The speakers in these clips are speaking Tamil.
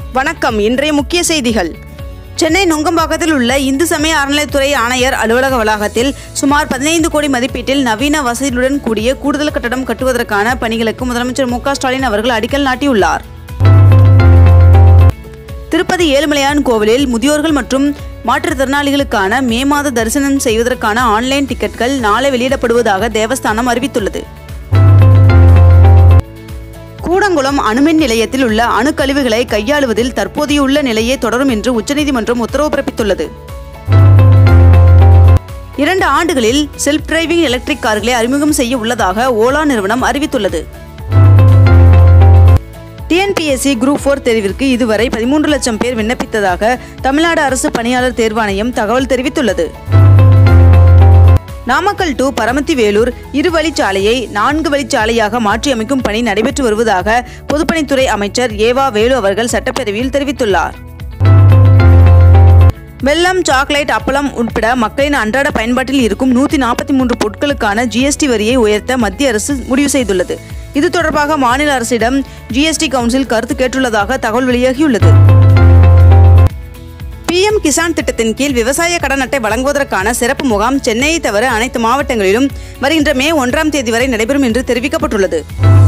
வணக்கம் இன்றைய முக்கிய செய்திகள் சென்னை நுங்கம்பாக்கத்தில் உள்ள இந்து சமய அறநிலைத்துறை ஆணையர் அலுவலக வளாகத்தில் சுமார் பதினைந்து கோடி மதிப்பீட்டில் நவீன வசதியுடன் கூடிய கூடுதல் கட்டடம் கட்டுவதற்கான பணிகளுக்கு முதலமைச்சர் மு க ஸ்டாலின் அவர்கள் அடிக்கல் நாட்டியுள்ளார் திருப்பதி ஏழுமலையான் கோவிலில் முதியோர்கள் மற்றும் மாற்றுத்திறனாளிகளுக்கான மே மாத தரிசனம் செய்வதற்கான ஆன்லைன் டிக்கெட்கள் நாளை வெளியிடப்படுவதாக தேவஸ்தானம் அறிவித்துள்ளது கூடங்குளம் அணுமின் நிலையத்தில் உள்ள அணுக்கழிவுகளை கையாளுவதில் தற்போதையுள்ள நிலையே தொடரும் என்று உச்சநீதிமன்றம் உத்தரவு பிறப்பித்துள்ளது இரண்டு ஆண்டுகளில் செல்ஃப் டிரைவிங் எலக்ட்ரிக் கார்களை அறிமுகம் செய்ய உள்ளதாக ஓலா நிறுவனம் அறிவித்துள்ளது டிஎன்பிஎஸ்சி குரூப் ஃபோர் தேர்விற்கு இதுவரை பதிமூன்று லட்சம் பேர் விண்ணப்பித்ததாக தமிழ்நாடு அரசு பணியாளர் தேர்வாணையம் தகவல் தெரிவித்துள்ளது நாமக்கல் டு பரமத்தி வேலூர் இரு வழிச்சாலையை நான்கு வழிச்சாலையாக மாற்றியமைக்கும் பணி நடைபெற்று வருவதாக பொதுப்பணித்துறை அமைச்சர் ஏவா வேலு அவர்கள் சட்டப்பேரவையில் தெரிவித்துள்ளார் வெல்லம் சாக்லேட் அப்பளம் உட்பட மக்களின் அன்றாட பயன்பாட்டில் இருக்கும் நூற்றி நாற்பத்தி மூன்று பொருட்களுக்கான ஜிஎஸ்டி வரியை உயர்த்த மத்திய அரசு முடிவு செய்துள்ளது இது தொடர்பாக மாநில அரசிடம் ஜிஎஸ்டி கவுன்சில் கருத்து கேட்டுள்ளதாக தகவல் வெளியாகியுள்ளது பிஎம் கிசான் திட்டத்தின் கீழ் விவசாய கடன் அட்டை வழங்குவதற்கான சிறப்பு முகாம் சென்னையை தவிர அனைத்து மாவட்டங்களிலும் வருகின்ற மே ஒன்றாம் தேதி வரை நடைபெறும் என்று தெரிவிக்கப்பட்டுள்ளது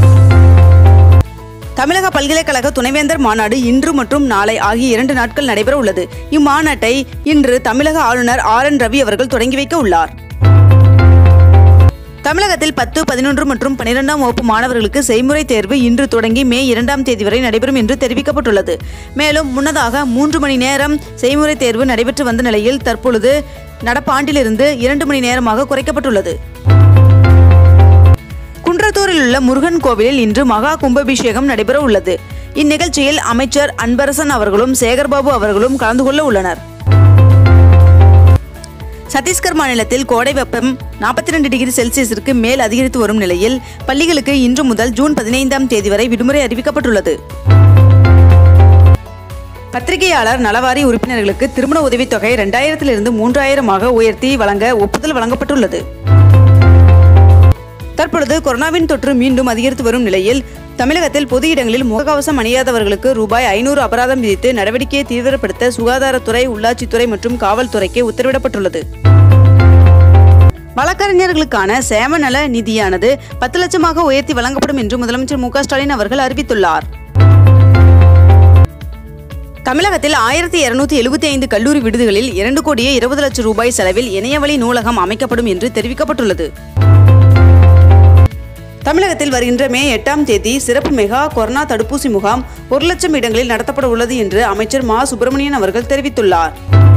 தமிழக பல்கலைக்கழக துணைவேந்தர் மாநாடு இன்று மற்றும் நாளை ஆகிய இரண்டு நாட்கள் நடைபெற உள்ளது இம்மாநாட்டை இன்று தமிழக ஆளுநர் ஆர் என் ரவி அவர்கள் தொடங்கி வைக்க உள்ளார் தமிழகத்தில் பத்து பதினொன்று மற்றும் பனிரெண்டாம் வகுப்பு மாணவர்களுக்கு செய்முறை தேர்வு இன்று தொடங்கி மே இரண்டாம் தேதி வரை நடைபெறும் என்று தெரிவிக்கப்பட்டுள்ளது மேலும் முன்னதாக மூன்று மணி நேரம் செய்முறை தேர்வு நடைபெற்று வந்த நிலையில் தற்பொழுது நடப்பாண்டிலிருந்து இரண்டு மணி நேரமாக குறைக்கப்பட்டுள்ளது குன்றத்தூரில் உள்ள முருகன் கோவிலில் இன்று மகா கும்பாபிஷேகம் நடைபெற உள்ளது இந்நிகழ்ச்சியில் அமைச்சர் அன்பரசன் அவர்களும் சேகர்பாபு அவர்களும் கலந்து கொள்ள உள்ளனர் சத்தீஸ்கர் மாநிலத்தில் கோடை வெப்பம் நாற்பத்தி ரெண்டு டிகிரி செல்சியஸிற்கு மேல் அதிகரித்து வரும் நிலையில் பள்ளிகளுக்கு இன்று முதல் ஜூன் பதினைந்தாம் தேதி வரை விடுமுறை அறிவிக்கப்பட்டுள்ளது பத்திரிகையாளர் நலவாரி உறுப்பினர்களுக்கு திருமண உதவித்தொகை இரண்டாயிரத்திலிருந்து மூன்றாயிரமாக உயர்த்தி வழங்க ஒப்புதல் வழங்கப்பட்டுள்ளது தற்பொழுது கொரோனாவின் தொற்று மீண்டும் அதிகரித்து வரும் நிலையில் தமிழகத்தில் பொது இடங்களில் முகக்கவசம் அணியாதவர்களுக்கு ரூபாய் ஐநூறு அபராதம் விதித்து நடவடிக்கையை தீவிரப்படுத்த சுகாதாரத்துறை உள்ளாட்சித்துறை மற்றும் காவல்துறைக்கு உத்தரவிடப்பட்டுள்ளது வழக்கறிஞர்களுக்கான சேம நல நிதியானது பத்து லட்சமாக உயர்த்தி வழங்கப்படும் என்று முதலமைச்சர் மு க ஸ்டாலின் அவர்கள் அறிவித்துள்ளார் தமிழகத்தில் ஆயிரத்தி இருநூத்தி எழுபத்தி ஐந்து கல்லூரி விடுதிகளில் இரண்டு கோடியே இருபது லட்சம் ரூபாய் செலவில் இணையவழி நூலகம் அமைக்கப்படும் என்று தெரிவிக்கப்பட்டுள்ளது தமிழகத்தில் வருகின்ற மே எட்டாம் தேதி சிறப்பு மெகா கொரோனா தடுப்பூசி முகாம் ஒரு லட்சம் இடங்களில் நடத்தப்பட உள்ளது என்று அமைச்சர் மா சுப்பிரமணியன் அவர்கள் தெரிவித்துள்ளார்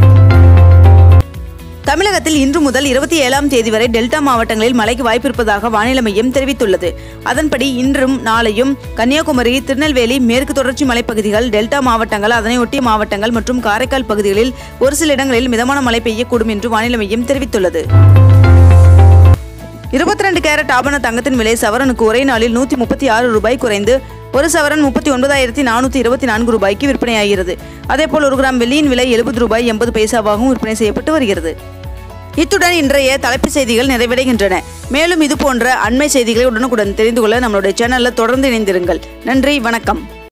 தமிழகத்தில் இன்று முதல் இருபத்தி ஏழாம் தேதி வரை டெல்டா மாவட்டங்களில் மழைக்கு வாய்ப்பிருப்பதாக வானிலை மையம் தெரிவித்துள்ளது அதன்படி இன்றும் நாளையும் கன்னியாகுமரி திருநெல்வேலி மேற்கு தொடர்ச்சி மலைப்பகுதிகள் டெல்டா மாவட்டங்கள் அதனையொட்டிய மாவட்டங்கள் மற்றும் காரைக்கால் பகுதிகளில் ஒரு சில இடங்களில் மிதமான மழை பெய்யக்கூடும் என்று வானிலை மையம் தெரிவித்துள்ளது இருபத்தி ரெண்டு கேரட் ஆபண தங்கத்தின் விலை சவரனுக்கு ஒரே நாளில் நூற்றி முப்பத்தி ஆறு ரூபாய் குறைந்து ஒரு சவரன் முப்பத்தி ஒன்பதாயிரத்தி நானூற்றி இருபத்தி நான்கு ரூபாய்க்கு விற்பனையாகிறது அதேபோல் ஒரு கிராம் வெள்ளியின் விலை எழுபது ரூபாய் எண்பது பைசாவாகவும் விற்பனை செய்யப்பட்டு வருகிறது இத்துடன் இன்றைய தலைப்புச் செய்திகள் நிறைவடைகின்றன மேலும் இது போன்ற அண்மை செய்திகளை உடனுக்குடன் தெரிந்து கொள்ள நம்மளுடைய சேனலில் தொடர்ந்து இணைந்திருங்கள் நன்றி வணக்கம்